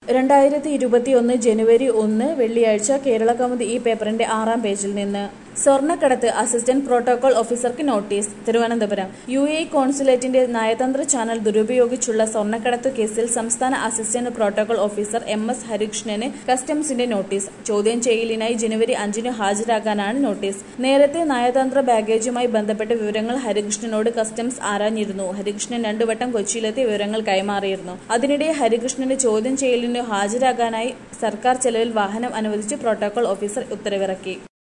രണ്ടായിരത്തി ഇരുപത്തിയൊന്ന് ജനുവരി ഒന്ന് വെള്ളിയാഴ്ച കേരള കൗമുദി ഈ പേപ്പറിന്റെ ആറാം പേജിൽ നിന്ന് സ്വർണ്ണക്കടത്ത് അസിസ്റ്റന്റ് പ്രോട്ടോകോൾ ഓഫീസർക്ക് നോട്ടീസ് തിരുവനന്തപുരം യു എ കോൺസുലേറ്റിന്റെ നയതന്ത്ര ചാനൽ ദുരുപയോഗിച്ചുള്ള സ്വർണ്ണക്കടത്ത് കേസിൽ സംസ്ഥാന assistant protocol officer M S ഹരികൃഷ്ണന് കസ്റ്റംസിന്റെ നോട്ടീസ് ചോദ്യം ചെയ്യലിനായി ജനുവരി അഞ്ചിന് ഹാജരാകാനാണ് നോട്ടീസ് നേരത്തെ നയതന്ത്ര ബാഗേജുമായി ബന്ധപ്പെട്ട വിവരങ്ങൾ ഹരികൃഷ്ണനോട് കസ്റ്റംസ് ആരാഞ്ഞിരുന്നു ഹരികൃഷ്ണൻ രണ്ടുവട്ടം കൊച്ചിയിലെത്തി വിവരങ്ങൾ കൈമാറിയിരുന്നു അതിനിടെ ഹരികൃഷ്ണന് ചോദ്യം ചെയ്യലിന് ഹാജരാകാനായി സർക്കാർ ചെലവിൽ വാഹനം അനുവദിച്ച് പ്രോട്ടോകോൾ ഓഫീസർ ഉത്തരവിറക്കി